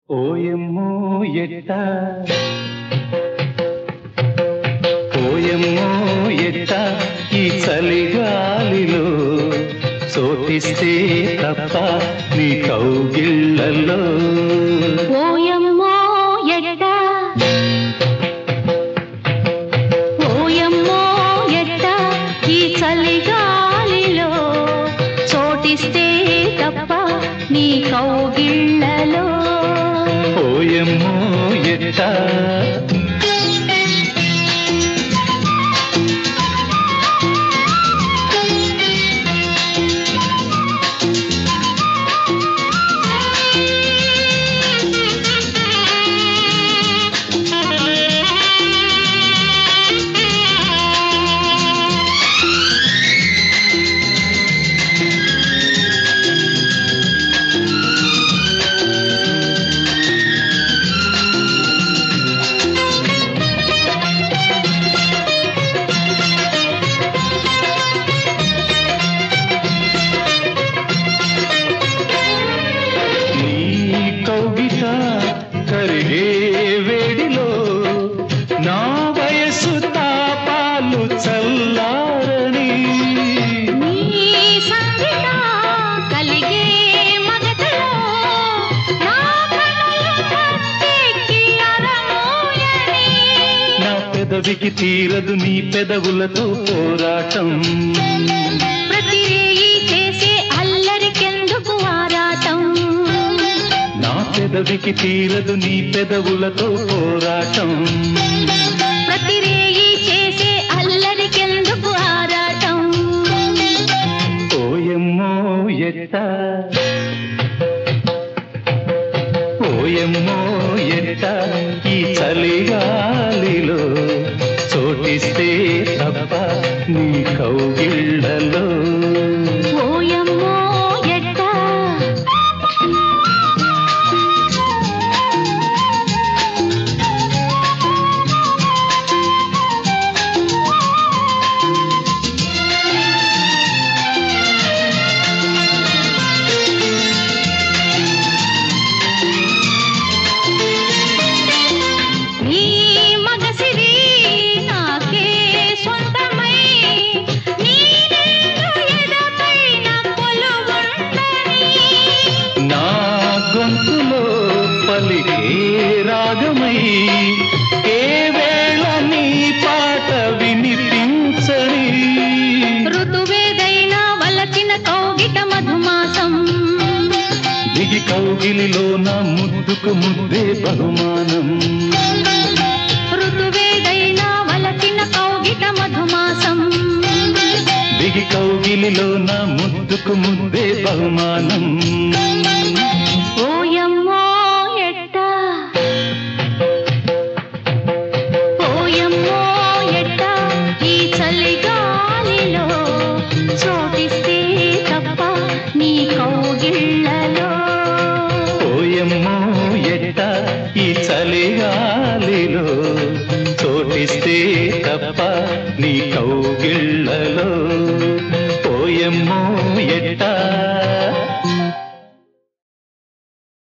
ఓయమ్మో ఎట్ట ఓయమ్మో ఎట్ట ఈ చలిగాలిలో సోటిస్తే తప్ప నీ కౌగిళ్ళలో ఓయమ్మో ఎట్ట ఓయమ్మో ఎట్ట ఈ చలిగాలిలో చోటిస్తే తప్ప నీ కౌగిళ్ళలో ఓయమ్మో ఎట్ట నీ కౌగిట కరిగే వేడిలో నా వయసు తాపాలు చల్లారని నీ సంగిట కలిగే మగతలో నా కనులు కత్తెక్కి అరమోయని నా పెదవికి తీరదు నీ పెదవులతో పోరాటం ప్రతి రేయి చేసే అల్లరికెందుకు ఆరాటం నా పెదవికి తీరదు నీ పెదవులతో పోరాటం ప్రతి రేయి చేసే అల్లరికెందుకు ఆరాటం ఓయమ్మో ఎట్ట ఓయమ్మో ఎట్ట ఈ చలిగాలిలో చోటిస్తే తప్ప నీ కౌగిళ్ళలో ఓయమ్మో ఎట్ట నీ మగసిరి నాకే సొంతమై నీ నిండు ఎదపైన కొలువుండని నా గొంతులో పలికే రాగమై ఏ వేళ నీ పాట వినిపించని ఋతువేదైనా వలచిన కౌగిట మధుమాసం దిగి కౌగిలిలో నా ముద్దుకు ముద్దే బహుమానం ఋతువేదైనా వలచిన కౌగిట మధుమాసం దిగి కౌగిలిలో నా ముద్దుకు ముద్దే బహుమానం ఓయమ్మో ఎట్ట ఓయమ్మో ఎట్ట ఈ చలిగాలిలో చోటిస్తే తప్ప నీ కౌగిళ్ళలో ఓయమ్మో ఎట్ట ఈ చలిగాలిలో చోటిస్తే తప్ప నీ కౌగిళ్ళ